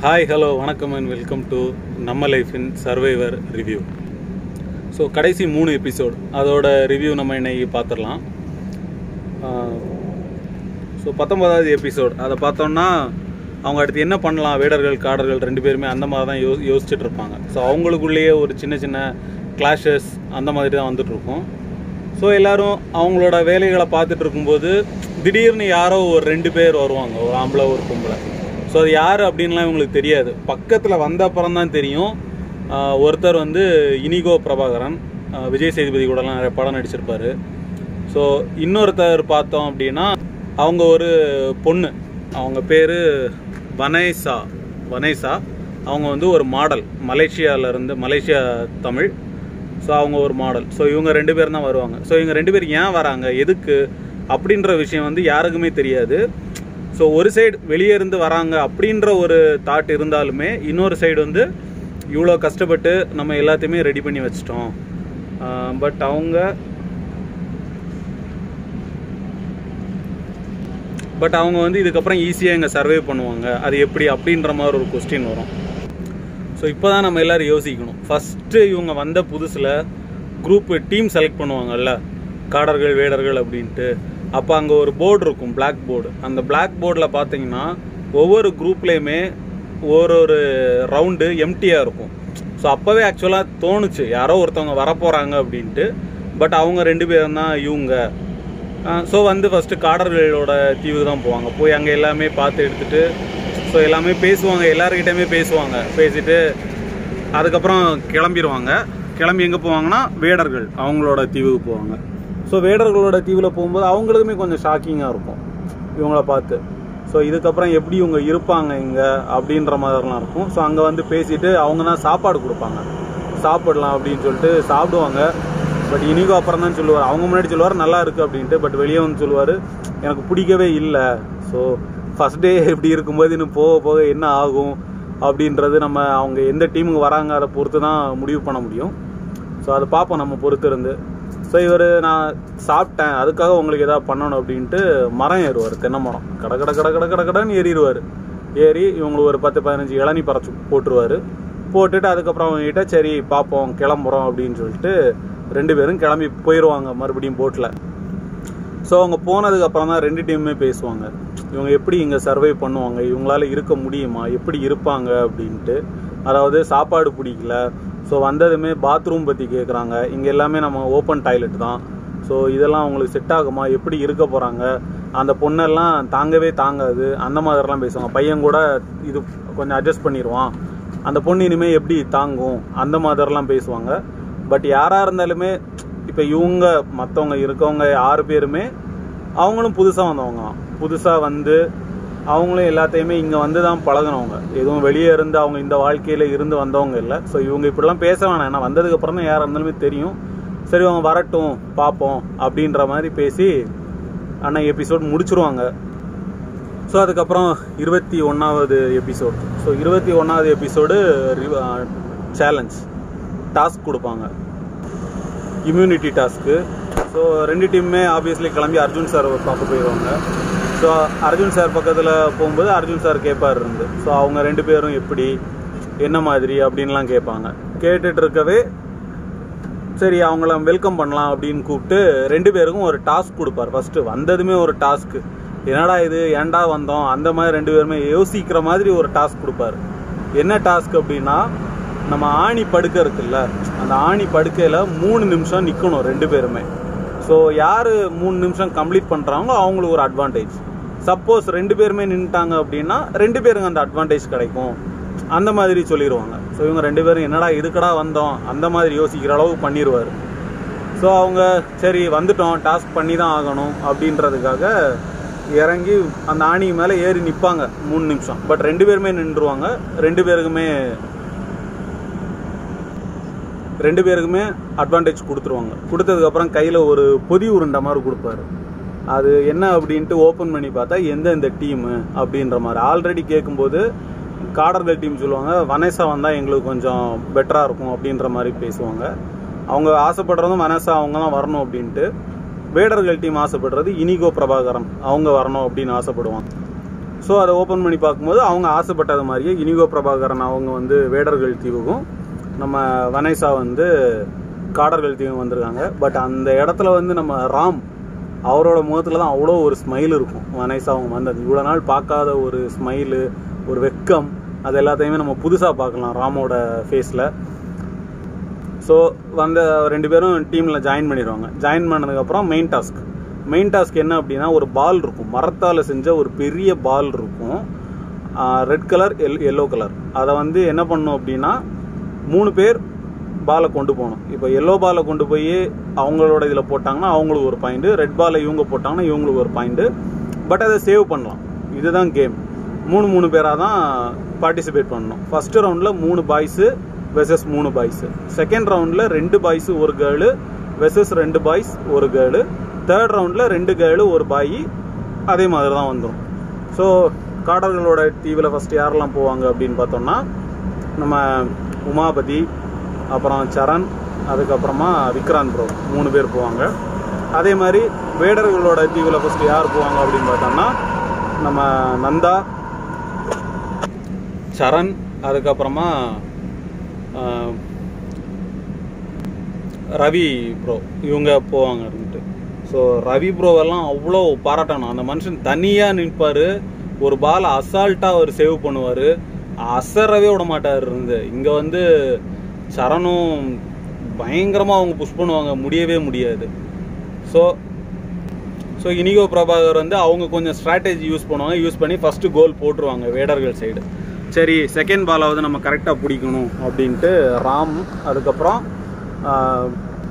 hi hello வணக்கம் and welcome to நம்ம life in survivor review so கடைசி மூணு எபிசோட் அதோட ரிவ்யூ நம்ம இன்னைக்கு பார்த்துடலாம் ஸோ பத்தொன்பதாவது எபிசோட் அதை பார்த்தோம்னா அவங்க அடுத்து என்ன பண்ணலாம் வேடர்கள் காடர்கள் ரெண்டு பேருமே அந்த மாதிரி தான் யோ யோசிச்சுட்டு இருப்பாங்க ஸோ அவங்களுக்குள்ளேயே ஒரு சின்ன சின்ன கிளாஷஸ் அந்த மாதிரி தான் வந்துட்டுருக்கும் ஸோ எல்லாரும் அவங்களோட வேலைகளை பார்த்துட்டு இருக்கும்போது திடீர்னு யாரோ ஒரு ரெண்டு பேர் வருவாங்க ஒரு ஆம்பளை ஒரு பொம்பளை ஸோ அது யார் அப்படின்லாம் இவங்களுக்கு தெரியாது பக்கத்தில் வந்த அப்புறம் தான் தெரியும் ஆஹ் ஒருத்தர் வந்து இனிகோ பிரபாகரன் ஆஹ் விஜய் சேதுபதி கூடலாம் நிறைய படம் நடிச்சிருப்பாரு ஸோ இன்னொருத்தர் பார்த்தோம் அப்படின்னா அவங்க ஒரு பொண்ணு அவங்க பேர் வனைசா வனைசா அவங்க வந்து ஒரு மாடல் மலேசியாவிலேருந்து மலேசியா தமிழ் ஸோ அவங்க ஒரு மாடல் ஸோ இவங்க ரெண்டு பேரும் தான் வருவாங்க ஸோ இவங்க ரெண்டு பேர் ஏன் வராங்க எதுக்கு அப்படின்ற விஷயம் வந்து யாருக்குமே தெரியாது ஸோ ஒரு சைடு வெளியே இருந்து வராங்க அப்படின்ற ஒரு தாட் இருந்தாலுமே இன்னொரு சைடு வந்து இவ்வளோ கஷ்டப்பட்டு நம்ம எல்லாத்தையுமே ரெடி பண்ணி வச்சிட்டோம் பட் அவங்க பட் அவங்க வந்து இதுக்கப்புறம் ஈஸியாக இங்கே சர்வே பண்ணுவாங்க அது எப்படி அப்படின்ற மாதிரி ஒரு கொஸ்டின் வரும் ஸோ இப்போ தான் நம்ம எல்லோரும் யோசிக்கணும் ஃபஸ்ட்டு இவங்க வந்த புதுசில் குரூப் டீம் செலக்ட் பண்ணுவாங்கல்ல காடர்கள் வேடர்கள் அப்படின்ட்டு அப்போ அங்கே ஒரு போர்டு இருக்கும் Black போர்டு அந்த Black போர்டில் பார்த்தீங்கன்னா ஒவ்வொரு குரூப்லேயுமே ஒரு ஒரு ரவுண்டு எம்டியாக இருக்கும் ஸோ அப்போவே ஆக்சுவலாக தோணுச்சு யாரோ ஒருத்தவங்க வரப்போகிறாங்க அப்படின்ட்டு பட் அவங்க ரெண்டு பேரும் தான் இவங்க ஸோ வந்து ஃபஸ்ட்டு காடர்களோட தீவுக்கு தான் போவாங்க போய் அங்கே எல்லாமே பார்த்து எடுத்துகிட்டு ஸோ எல்லாமே பேசுவாங்க எல்லாருக்கிட்டையுமே பேசுவாங்க பேசிட்டு அதுக்கப்புறம் கிளம்பிடுவாங்க கிளம்பி எங்கே போவாங்கன்னா வேடர்கள் அவங்களோட தீவுக்கு போவாங்க ஸோ வேடர்களோட தீவில் போகும்போது அவங்களுக்குமே கொஞ்சம் ஷாக்கிங்காக இருக்கும் இவங்கள பார்த்து ஸோ இதுக்கப்புறம் எப்படி இவங்க இருப்பாங்க இங்கே அப்படின்ற மாதிரிலாம் இருக்கும் ஸோ அங்கே வந்து பேசிட்டு அவங்க தான் சாப்பாடு கொடுப்பாங்க சாப்பிடலாம் அப்படின்னு சொல்லிட்டு சாப்பிடுவாங்க பட் இனிகோ அப்புறம் தான் சொல்லுவார் அவங்க முன்னாடி சொல்லுவார் நல்லா இருக்கு அப்படின்ட்டு பட் வெளியே வந்து சொல்லுவார் எனக்கு பிடிக்கவே இல்லை ஸோ ஃபஸ்ட் டே இப்படி இருக்கும்போது இன்னும் போக போக என்ன ஆகும் அப்படின்றது நம்ம அவங்க எந்த டீமுக்கு வராங்க அதை பொறுத்து தான் முடிவு பண்ண முடியும் ஸோ அதை பார்ப்போம் நம்ம பொறுத்து இருந்து ஸோ இவர் நான் சாப்பிட்டேன் அதுக்காக உங்களுக்கு எதாவது பண்ணணும் அப்படின்ட்டு மரம் ஏறுவார் தென்னை மரம் கட கட கட கட கட கடன்னு ஏறிடுவார் ஏறி இவங்களுக்கு ஒரு பத்து பதினஞ்சு இளநீ பறச்சு போட்டுருவார் போட்டுட்டு அதுக்கப்புறம் அவங்ககிட்ட சரி பார்ப்போம் கிளம்புறோம் அப்படின்னு சொல்லிட்டு ரெண்டு பேரும் கிளம்பி போயிடுவாங்க மறுபடியும் போட்டில் ஸோ அவங்க போனதுக்கு அப்புறம் தான் ரெண்டு டீமுமே பேசுவாங்க இவங்க எப்படி இங்கே சர்வை பண்ணுவாங்க இவங்களால இருக்க முடியுமா எப்படி இருப்பாங்க அப்படின்ட்டு அதாவது சாப்பாடு பிடிக்கல ஸோ வந்ததுமே பாத்ரூம் பற்றி கேட்குறாங்க இங்கே எல்லாமே நம்ம ஓப்பன் டாய்லெட் தான் ஸோ இதெல்லாம் அவங்களுக்கு செட் ஆகுமா எப்படி இருக்க போகிறாங்க அந்த பொண்ணெல்லாம் தாங்கவே தாங்காது அந்த மாதிரிலாம் பேசுவாங்க பையன் கூட இது கொஞ்சம் அட்ஜஸ்ட் பண்ணிடுவான் அந்த பொண்ணு இனிமேல் எப்படி தாங்கும் அந்த மாதிரிலாம் பேசுவாங்க பட் யாராக இருந்தாலுமே இப்போ இவங்க மற்றவங்க இருக்கவங்க ஆறு பேருமே அவங்களும் புதுசாக வந்தவங்க தான் புதுசாக வந்து அவங்களும் எல்லாத்தையுமே இங்கே வந்து தான் பழகினவங்க எதுவும் வெளியே இருந்து அவங்க இந்த வாழ்க்கையில் இருந்து வந்தவங்க இல்லை ஸோ இவங்க இப்படிலாம் பேச வேணாம் ஏன்னா வந்ததுக்கப்புறம் தான் யாராக இருந்தாலுமே தெரியும் சரி அவங்க வரட்டும் பார்ப்போம் அப்படின்ற மாதிரி பேசி அண்ணன் எபிசோட் முடிச்சிருவாங்க ஸோ அதுக்கப்புறம் இருபத்தி ஒன்றாவது எபிசோட் ஸோ இருபத்தி ஒன்றாவது எபிசோடு சேலஞ்ச் டாஸ்க் கொடுப்பாங்க இம்யூனிட்டி டாஸ்க்கு ஸோ ரெண்டு டீமுமே ஆப்வியஸ்லி கிளம்பி அர்ஜுன் சார் பார்க்க போயிடுவாங்க ஸோ அர்ஜுன் சார் பக்கத்தில் போகும்போது அர்ஜுன் சார் கேட்பார் இருந்து ஸோ அவங்க ரெண்டு பேரும் எப்படி என்ன மாதிரி அப்படின்லாம் கேட்பாங்க கேட்டுட்டு இருக்கவே சரி அவங்கள வெல்கம் பண்ணலாம் அப்படின்னு கூப்பிட்டு ரெண்டு பேருக்கும் ஒரு டாஸ்க் கொடுப்பார் ஃபஸ்ட்டு வந்ததுமே ஒரு டாஸ்க்கு என்னடா இது ஏன்டா வந்தோம் அந்த மாதிரி ரெண்டு பேருமே யோசிக்கிற மாதிரி ஒரு டாஸ்க் கொடுப்பாரு என்ன டாஸ்க் அப்படின்னா நம்ம ஆணி படுக்கை இருக்குல்ல அந்த ஆணி படுக்கையில் மூணு நிமிஷம் நிற்கணும் ரெண்டு பேருமே ஸோ யார் மூணு நிமிஷம் கம்ப்ளீட் பண்ணுறாங்களோ அவங்களுக்கு ஒரு அட்வான்டேஜ் சப்போஸ் ரெண்டு பேருமே நின்ட்டாங்க அப்படின்னா ரெண்டு பேருங்க அந்த அட்வான்டேஜ் கிடைக்கும் அந்த மாதிரி சொல்லிடுவாங்க ஸோ இவங்க ரெண்டு பேரும் என்னடா இதுக்கடா வந்தோம் அந்த மாதிரி யோசிக்கிற அளவுக்கு பண்ணிடுவார் ஸோ அவங்க சரி வந்துட்டோம் டாஸ்க் பண்ணி தான் ஆகணும் அப்படின்றதுக்காக இறங்கி அந்த ஆணி மேலே ஏறி நிற்பாங்க மூணு நிமிஷம் பட் ரெண்டு பேருமே நின்றுவாங்க ரெண்டு பேருக்குமே ரெண்டு பேருக்குமே அட்வான்டேஜ் கொடுத்துருவாங்க கொடுத்ததுக்கப்புறம் கையில் ஒரு பொதி உருண்டை மாதிரி கொடுப்பாரு அது என்ன அப்படின்ட்டு ஓப்பன் பண்ணி பார்த்தா எந்தெந்த டீமு அப்படின்ற மாதிரி ஆல்ரெடி கேட்கும்போது காடர்கள் டீம் சொல்லுவாங்க வனேசா வந்தால் எங்களுக்கு கொஞ்சம் பெட்டராக இருக்கும் அப்படின்ற மாதிரி பேசுவாங்க அவங்க ஆசைப்படுறதும் வனேசா அவங்க தான் வரணும் அப்படின்ட்டு வேடர்கள் டீம் ஆசைப்படுறது இனிகோ பிரபாகரன் அவங்க வரணும் அப்படின்னு ஆசைப்படுவாங்க ஸோ அதை ஓப்பன் பண்ணி பார்க்கும்போது அவங்க ஆசைப்பட்டது மாதிரியே இனிகோ பிரபாகரன் அவங்க வந்து வேடர்கள் தீவுக்கும் நம்ம வனைசா வந்து காடர்கள் தீவும் வந்திருக்காங்க பட் அந்த இடத்துல வந்து நம்ம ராம் அவரோட முகத்தில் தான் அவ்வளோ ஒரு ஸ்மைல் இருக்கும் வனைசா அவங்க வந்தது இவ்வளோ நாள் பார்க்காத ஒரு ஸ்மைலு ஒரு வெக்கம் அது எல்லாத்தையுமே நம்ம புதுசாக பார்க்கலாம் ராமோட ஃபேஸில் ஸோ வந்த ரெண்டு பேரும் டீமில் ஜாயின் பண்ணிடுவாங்க ஜாயின் பண்ணதுக்கப்புறம் மெயின் டாஸ்க் மெயின் டாஸ்க் என்ன அப்படின்னா ஒரு பால் இருக்கும் மரத்தால் செஞ்ச ஒரு பெரிய பால் இருக்கும் ரெட் கலர் எல் எல்லோ கலர் அதை வந்து என்ன பண்ணும் அப்படின்னா மூணு பேர் பாலை கொண்டு போகணும் இப்போ எல்லோ பாலை கொண்டு போய் அவங்களோட இதில் போட்டாங்கன்னா அவங்களுக்கு ஒரு பாயிண்ட் ரெட் பாலை இவங்க போட்டாங்கன்னா இவங்களுக்கு ஒரு பாயிண்ட் பட் அதை சேவ் பண்ணலாம் இதுதான் கேம் மூணு மூணு பேராக தான் பார்ட்டிசிபேட் பண்ணணும் ஃபர்ஸ்ட் ரவுண்டில் மூணு பாய்ஸு வெசஸ் மூணு பாய்ஸு செகண்ட் ரவுண்டில் ரெண்டு பாய்ஸு ஒரு கேர்ளு வெசஸ் ரெண்டு பாய்ஸ் ஒரு கேர்ளு தேர்ட் ரவுண்டில் ரெண்டு கேர்ளு ஒரு பாய் அதே மாதிரி தான் வந்துடும் ஸோ காடர்களோட தீவில் ஃபஸ்ட்டு யாரெல்லாம் போவாங்க அப்படின்னு பார்த்தோம்னா நம்ம உமாபதி அப்புறம் சரண் அதுக்கப்புறமா விக்ராந்த் ப்ரோ மூணு பேர் போவாங்க அதே மாதிரி வேடர்களோட தீவில் ஃபஸ்ட்டு யார் போவாங்க அப்படின்னு பார்த்தோம்னா நம்ம நந்தா சரண் அதுக்கப்புறமா ஆஹ், ரவி ப்ரோ இவங்க போவாங்கன்ட்டு ஸோ ரவி ப்ரோவெல்லாம் அவ்வளோ பாராட்டணும் அந்த மனுஷன் தனியாக நிற்பார் ஒரு பாலை அசால்ட்டாக அவர் சேவ் பண்ணுவார் அசரவே விட மாட்டார் இருந்து இங்கே வந்து சரணும் பயங்கரமாக அவங்க புஷ் பண்ணுவாங்க முடியவே முடியாது ஸோ ஸோ இனிகோ பிரபாகர் வந்து அவங்க கொஞ்சம் ஸ்ட்ராட்டஜி யூஸ் பண்ணுவாங்க யூஸ் பண்ணி ஃபஸ்ட்டு கோல் போட்டுருவாங்க வேடர்கள் சைடு சரி செகண்ட் பாலாவது நம்ம கரெக்டாக பிடிக்கணும் அப்படின்ட்டு ராம் அதுக்கப்புறம் ஆஹ்,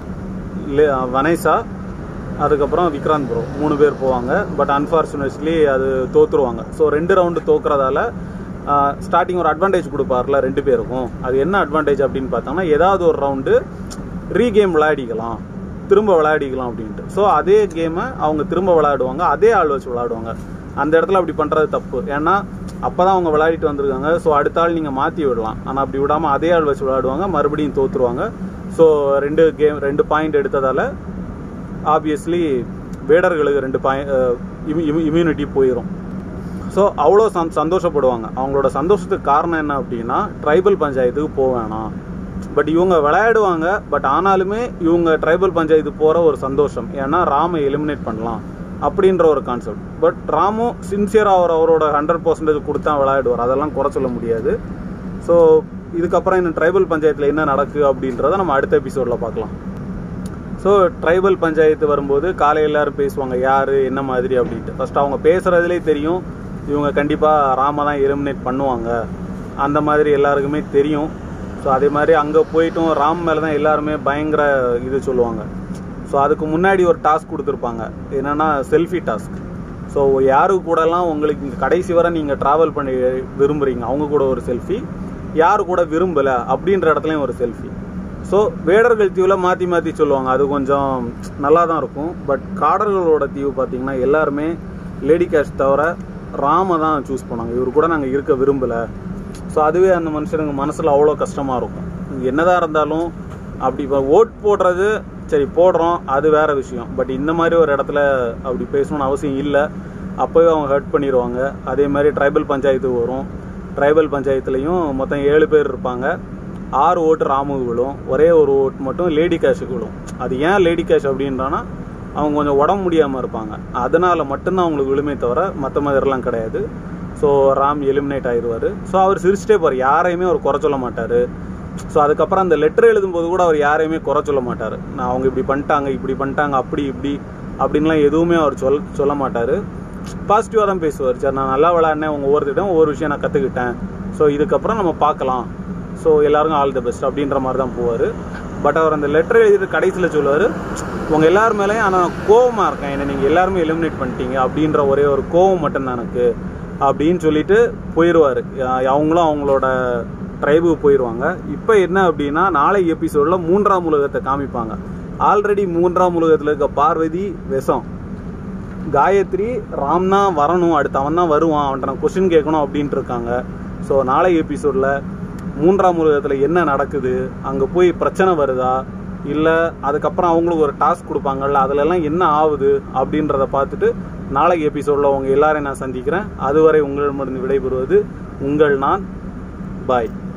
லே- வனைசா அதுக்கப்புறம் விக்ராந்த் ப்ரோ மூணு பேர் போவாங்க பட் அன்ஃபார்ச்சுனேட்லி அது தோத்துருவாங்க ஸோ ரெண்டு ரவுண்டு தோக்குறதால ஸ்டார்டிங் ஒரு அட்வான்டேஜ் கொடுப்பார்ல ரெண்டு பேருக்கும் அது என்ன அட்வான்டேஜ் அப்படின்னு பார்த்தோம்னா ஏதாவது ஒரு ரவுண்டு ரீகேம் விளையாடிக்கலாம் திரும்ப விளையாடிக்கலாம் அப்படின்ட்டு ஸோ அதே கேமை அவங்க திரும்ப விளையாடுவாங்க அதே ஆள் வச்சு விளையாடுவாங்க அந்த இடத்துல அப்படி பண்ணுறது தப்பு ஏன்னா அப்போ தான் அவங்க விளையாடிட்டு வந்திருக்காங்க ஸோ அடுத்த ஆள் நீங்கள் மாற்றி விடலாம் ஆனால் அப்படி விடாமல் அதே ஆள் வச்சு விளையாடுவாங்க மறுபடியும் தோத்துருவாங்க ஸோ ரெண்டு கேம் ரெண்டு பாயிண்ட் எடுத்ததால் ஆப்வியஸ்லி வேடர்களுக்கு ரெண்டு பாயிண்ட் இம்யூனிட்டி போயிடும் ஸோ அவ்வளோ சந் சந்தோஷப்படுவாங்க அவங்களோட சந்தோஷத்துக்கு காரணம் என்ன அப்படின்னா ட்ரைபல் பஞ்சாயத்துக்கு போக வேணாம் பட் இவங்க விளையாடுவாங்க பட் ஆனாலுமே இவங்க ட்ரைபல் பஞ்சாயத்து போகிற ஒரு சந்தோஷம் ஏன்னா ராமை எலிமினேட் பண்ணலாம் அப்படின்ற ஒரு கான்செப்ட் பட் ராமும் சின்சியராக அவர் அவரோட ஹண்ட்ரட் பர்சன்டேஜ் கொடுத்தா விளையாடுவார் அதெல்லாம் குறை சொல்ல முடியாது ஸோ இதுக்கப்புறம் இந்த ட்ரைபல் பஞ்சாயத்தில் என்ன நடக்கு அப்படின்றத நம்ம அடுத்த எபிசோடில் பார்க்கலாம் ஸோ ட்ரைபல் பஞ்சாயத்து வரும்போது காலையில் எல்லாரும் பேசுவாங்க யார் என்ன மாதிரி அப்படின்ட்டு ஃபர்ஸ்ட் அவங்க பேசுகிறதுலே தெரியும் இவங்க கண்டிப்பாக ராம தான் எலிமினேட் பண்ணுவாங்க அந்த மாதிரி எல்லாருக்குமே தெரியும் ஸோ அதே மாதிரி அங்கே போயிட்டும் ராம் மேலே தான் எல்லாருமே பயங்கர இது சொல்லுவாங்க ஸோ அதுக்கு முன்னாடி ஒரு டாஸ்க் கொடுத்துருப்பாங்க என்னென்னா செல்ஃபி டாஸ்க் ஸோ யாரு கூடலாம் உங்களுக்கு இங்கே கடைசி வரை நீங்கள் ட்ராவல் பண்ணி விரும்புகிறீங்க அவங்க கூட ஒரு செல்ஃபி யாரு கூட விரும்பலை அப்படின்ற இடத்துலையும் ஒரு செல்ஃபி ஸோ வேடர்கள் தீவில் மாற்றி மாற்றி சொல்லுவாங்க அது கொஞ்சம் நல்லா தான் இருக்கும் பட் காடர்களோட தீவு பார்த்தீங்கன்னா எல்லாருமே லேடி கேஷ் தவிர ராம தான் சூஸ் பண்ணுவாங்க இவர் கூட நாங்கள் இருக்க விரும்பலை ஸோ அதுவே அந்த மனுஷனுக்கு மனசில் அவ்வளோ கஷ்டமாக இருக்கும் என்னதான் இருந்தாலும் அப்படி இப்போ ஓட் போடுறது சரி போடுறோம் அது வேற விஷயம் பட் இந்த மாதிரி ஒரு இடத்துல அப்படி பேசணும்னு அவசியம் இல்லை அப்போவே அவங்க ஹர்ட் பண்ணிடுவாங்க அதே மாதிரி ட்ரைபல் பஞ்சாயத்து வரும் ட்ரைபல் பஞ்சாயத்துலேயும் மொத்தம் ஏழு பேர் இருப்பாங்க ஆறு ஓட்டு ராமுக்கு விழும் ஒரே ஒரு ஓட்டு மட்டும் லேடி கேஷுக்கு விழும் அது ஏன் லேடி கேஷ் அப்படின்றானா அவங்க கொஞ்சம் உடம்பு முடியாமல் இருப்பாங்க அதனால மட்டும்தான் அவங்களுக்கு விழுமே தவிர மற்ற மாதிரிலாம் கிடையாது ஸோ ராம் எலிமினேட் ஆயிடுவார் ஸோ அவர் சிரிச்சிட்டே போவார் யாரையுமே அவர் குறை சொல்ல மாட்டார் ஸோ அதுக்கப்புறம் அந்த லெட்டர் எழுதும்போது கூட அவர் யாரையுமே குறை சொல்ல மாட்டார் நான் அவங்க இப்படி பண்ணிட்டாங்க இப்படி பண்ணிட்டாங்க அப்படி இப்படி அப்படின்லாம் எதுவுமே அவர் சொல் சொல்ல மாட்டார் பாசிட்டிவாக தான் பேசுவார் சார் நான் நல்லா விளையாடினேன் உங்கள் ஒவ்வொருத்திட்டம் ஒவ்வொரு விஷயம் நான் கற்றுக்கிட்டேன் ஸோ இதுக்கப்புறம் நம்ம பார்க்கலாம் ஸோ எல்லாருக்கும் ஆல் த பெஸ்ட் அப்படின்ற மாதிரி தான் போவார் பட் அவர் அந்த லெட்டர் எழுதிட்டு கடைசியில் சொல்லுவார் உங்கள் எல்லார் மேலேயும் ஆனால் நான் கோவமாக இருக்கேன் என்னை நீங்கள் எல்லாருமே எலிமினேட் பண்ணிட்டீங்க அப்படின்ற ஒரே ஒரு கோவம் மட்டும்தான் எனக்கு அப்படின்னு சொல்லிட்டு போயிடுவார் அவங்களும் அவங்களோட ட்ரைபுக்கு போயிடுவாங்க இப்போ என்ன அப்படின்னா நாளை எபிசோடில் மூன்றாம் உலகத்தை காமிப்பாங்க ஆல்ரெடி மூன்றாம் உலகத்தில் இருக்க பார்வதி விஷம் காயத்ரி ராம் தான் வரணும் அடுத்து அவன் தான் வருவான் அவன்கிட்ட நான் கொஸ்டின் கேட்கணும் அப்படின்ட்டு இருக்காங்க ஸோ நாளை எபிசோடில் மூன்றாம் உலகத்தில் என்ன நடக்குது அங்கே போய் பிரச்சனை வருதா இல்லை அதுக்கப்புறம் அவங்களுக்கு ஒரு டாஸ்க் கொடுப்பாங்கல்ல அதுலலாம் என்ன ஆகுது அப்படின்றத பார்த்துட்டு நாளைக்கு எபிசோடில் உங்கள் எல்லாரையும் நான் சந்திக்கிறேன் அதுவரை உங்களிடமிருந்து விடைபெறுவது உங்கள் நான் பாய்